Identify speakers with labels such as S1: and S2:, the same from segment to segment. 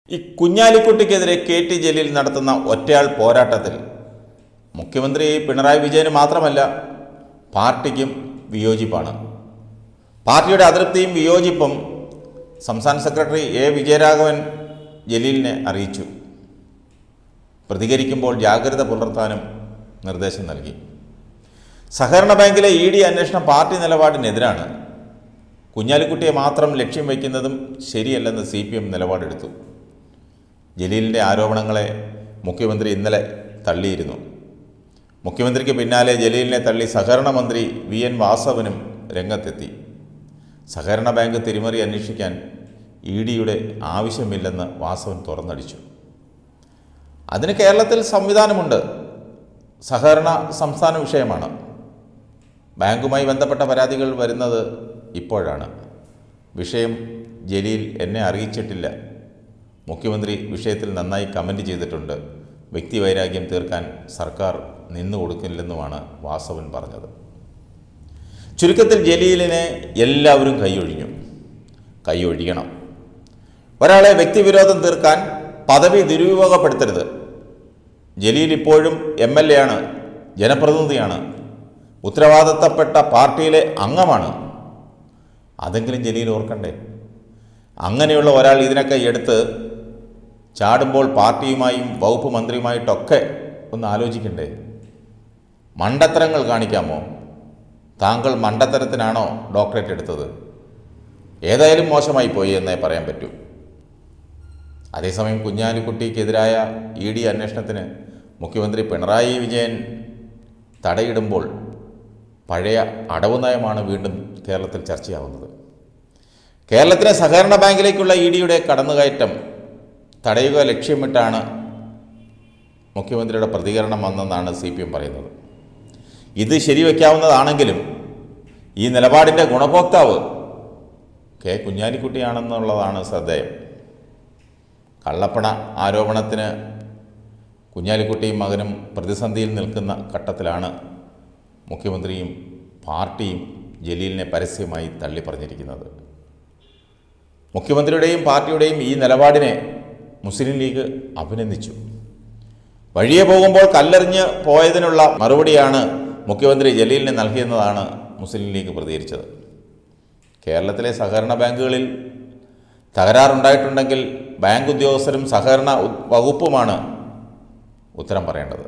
S1: ഈ കുഞ്ഞാലിക്കുട്ടിക്കെതിരെ K T Jaleel നടത്തുന്ന ഒറ്റയാൾ പോരാട്ടത്തിൽ മുഖ്യമന്ത്രി പിണറായി വിജയന് മാത്രമല്ല പാർട്ടിക്കും വിയോജിപ്പാണ് പാർട്ടിയുടെ അതൃപ്തിയും വിയോജിപ്പും സംസ്ഥാന സെക്രട്ടറി എ വിജയരാഘവൻ ജലീലിനെ അറിയിച്ചു പ്രതികരിക്കുമ്പോൾ ജാഗ്രത പുലർത്താനും നിർദ്ദേശം നൽകി സഹകരണ ബാങ്കിലെ ഇ ഡി അന്വേഷണം പാർട്ടി നിലപാടിനെതിരാണ് കുഞ്ഞാലിക്കുട്ടിയെ മാത്രം ലക്ഷ്യം വയ്ക്കുന്നതും ശരിയല്ലെന്ന് സി പി എം നിലപാടെടുത്തു ജലീലിൻ്റെ ആരോപണങ്ങളെ മുഖ്യമന്ത്രി ഇന്നലെ തള്ളിയിരുന്നു മുഖ്യമന്ത്രിക്ക് പിന്നാലെ ജലീലിനെ തള്ളി സഹകരണ മന്ത്രി വി എൻ വാസവനും രംഗത്തെത്തി സഹകരണ ബാങ്ക് തിരിമറി അന്വേഷിക്കാൻ ഇ ഡിയുടെ ആവശ്യമില്ലെന്ന് വാസവൻ തുറന്നടിച്ചു അതിന് കേരളത്തിൽ സംവിധാനമുണ്ട് സഹകരണ സംസ്ഥാന വിഷയമാണ് ബാങ്കുമായി ബന്ധപ്പെട്ട പരാതികൾ വരുന്നത് ഇപ്പോഴാണ് വിഷയം ജലീൽ എന്നെ അറിയിച്ചിട്ടില്ല മുഖ്യമന്ത്രി വിഷയത്തിൽ നന്നായി കമൻ്റ് ചെയ്തിട്ടുണ്ട് വ്യക്തിവൈരാഗ്യം തീർക്കാൻ സർക്കാർ നിന്നു കൊടുക്കില്ലെന്നുമാണ് വാസവൻ പറഞ്ഞത് ചുരുക്കത്തിൽ ജലീലിനെ എല്ലാവരും കൈയൊഴിഞ്ഞു കൈയൊഴിയണം ഒരാളെ വ്യക്തിവിരോധം തീർക്കാൻ പദവി ദുരുപയോഗപ്പെടുത്തരുത് ജലീൽ ഇപ്പോഴും എം എൽ എ ആണ് ജനപ്രതിനിധിയാണ് ഉത്തരവാദിത്തപ്പെട്ട പാർട്ടിയിലെ അംഗമാണ് അതെങ്കിലും ജലീൽ ഓർക്കണ്ടേ അങ്ങനെയുള്ള ഒരാൾ ഇതിനൊക്കെ എടുത്ത് ചാടുമ്പോൾ പാർട്ടിയുമായും വകുപ്പ് മന്ത്രിയുമായിട്ടൊക്കെ ഒന്ന് ആലോചിക്കണ്ടേ മണ്ടത്തരങ്ങൾ കാണിക്കാമോ താങ്കൾ മണ്ടത്തരത്തിനാണോ ഡോക്ടറേറ്റ് എടുത്തത് ഏതായാലും മോശമായി പോയി എന്നേ പറയാൻ പറ്റൂ അതേസമയം കുഞ്ഞാലിക്കുട്ടിക്കെതിരായ ഇ ഡി അന്വേഷണത്തിന് മുഖ്യമന്ത്രി പിണറായി വിജയൻ തടയിടുമ്പോൾ പഴയ അടവ് നയമാണ് വീണ്ടും കേരളത്തിൽ ചർച്ചയാവുന്നത് കേരളത്തിലെ സഹകരണ ബാങ്കിലേക്കുള്ള ഇ ഡിയുടെ കടന്നുകയറ്റം തടയുക ലക്ഷ്യമിട്ടാണ് മുഖ്യമന്ത്രിയുടെ പ്രതികരണം വന്നെന്നാണ് സി പി എം പറയുന്നത് ഇത് ശരിവെക്കാവുന്നതാണെങ്കിലും ഈ നിലപാടിൻ്റെ ഗുണഭോക്താവ് കെ കുഞ്ഞാലിക്കുട്ടിയാണെന്നുള്ളതാണ് ശ്രദ്ധേയം കള്ളപ്പണ ആരോപണത്തിന് കുഞ്ഞാലിക്കുട്ടിയും മകനും പ്രതിസന്ധിയിൽ നിൽക്കുന്ന ഘട്ടത്തിലാണ് മുഖ്യമന്ത്രിയും പാർട്ടിയും ജലീലിനെ പരസ്യമായി തള്ളി പറഞ്ഞിരിക്കുന്നത് മുഖ്യമന്ത്രിയുടെയും പാർട്ടിയുടെയും ഈ നിലപാടിനെ മുസ്ലിം ലീഗ് അഭിനന്ദിച്ചു വഴിയെ പോകുമ്പോൾ കല്ലെറിഞ്ഞ് പോയതിനുള്ള മറുപടിയാണ് മുഖ്യമന്ത്രി ജലീലിന് നൽകിയെന്നതാണ് മുസ്ലിം ലീഗ് പ്രതികരിച്ചത് കേരളത്തിലെ സഹകരണ ബാങ്കുകളിൽ തകരാറുണ്ടായിട്ടുണ്ടെങ്കിൽ ബാങ്ക് ഉദ്യോഗസ്ഥരും സഹകരണ ഉ- വകുപ്പുമാണ് ഉത്തരം പറയേണ്ടത്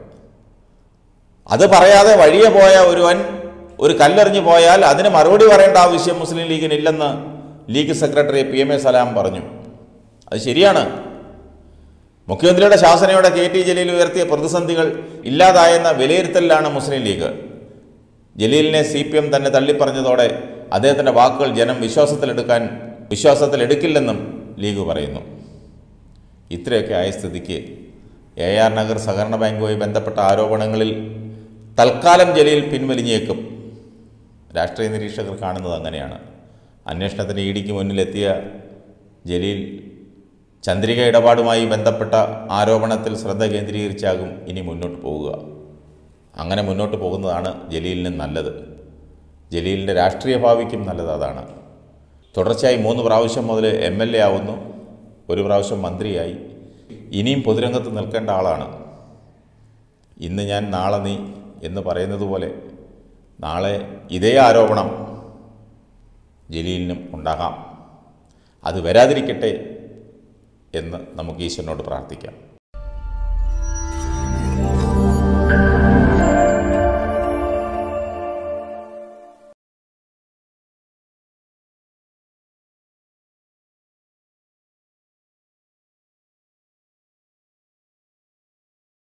S1: അത് പറയാതെ വഴിയെ പോയ ഒരുവൻ ഒരു കല്ലെറിഞ്ഞു പോയാൽ അതിന് മറുപടി പറയേണ്ട ആവശ്യം മുസ്ലിം ലീഗിനില്ലെന്ന് League secretary P M A Salam പറഞ്ഞു അത് ശരിയാണ് മുഖ്യമന്ത്രിയുടെ ശാസനയോടെ കെ ടി ജലീൽ ഉയർത്തിയ പ്രതിസന്ധികൾ ഇല്ലാതായെന്ന വിലയിരുത്തലിലാണ് മുസ്ലിം ലീഗ് ജലീലിനെ സി പി എം തന്നെ തള്ളിപ്പറഞ്ഞതോടെ അദ്ദേഹത്തിൻ്റെ വാക്കുകൾ ജനം വിശ്വാസത്തിലെടുക്കാൻ വിശ്വാസത്തിലെടുക്കില്ലെന്നും ലീഗ് പറയുന്നു ഇത്രയൊക്കെ ആയ സ്ഥിതിക്ക് എ ആർ നഗർ സഹകരണ ബാങ്കുമായി ബന്ധപ്പെട്ട ആരോപണങ്ങളിൽ തൽക്കാലം ജലീൽ പിൻവലിഞ്ഞേക്കും രാഷ്ട്രീയ നിരീക്ഷകർ കാണുന്നത് അങ്ങനെയാണ് അന്വേഷണത്തിന് ഇ ഡിക്ക് മുന്നിലെത്തിയ ജലീൽ ചന്ദ്രിക ഇടപാടുമായി ബന്ധപ്പെട്ട ആരോപണത്തിൽ ശ്രദ്ധ കേന്ദ്രീകരിച്ചാകും ഇനി മുന്നോട്ട് പോവുക അങ്ങനെ മുന്നോട്ട് പോകുന്നതാണ് ജലീലിന് നല്ലത് ജലീലിൻ്റെ രാഷ്ട്രീയ ഭാവിക്കും നല്ലത് അതാണ് തുടർച്ചയായി മൂന്ന് പ്രാവശ്യം മുതൽ എം എൽ എ ആവുന്നു ഒരു പ്രാവശ്യം മന്ത്രിയായി ഇനിയും പൊതുരംഗത്ത് നിൽക്കേണ്ട ആളാണ് ഇന്ന് ഞാൻ നാളെ നീ എന്ന് പറയുന്നത് പോലെ നാളെ ഇതേ ആരോപണം ജലീലിനും ഉണ്ടാകാം അത് വരാതിരിക്കട്ടെ എന്ന് നമുക്ക് ഈശ്വരനോട് പ്രാർത്ഥിക്കാം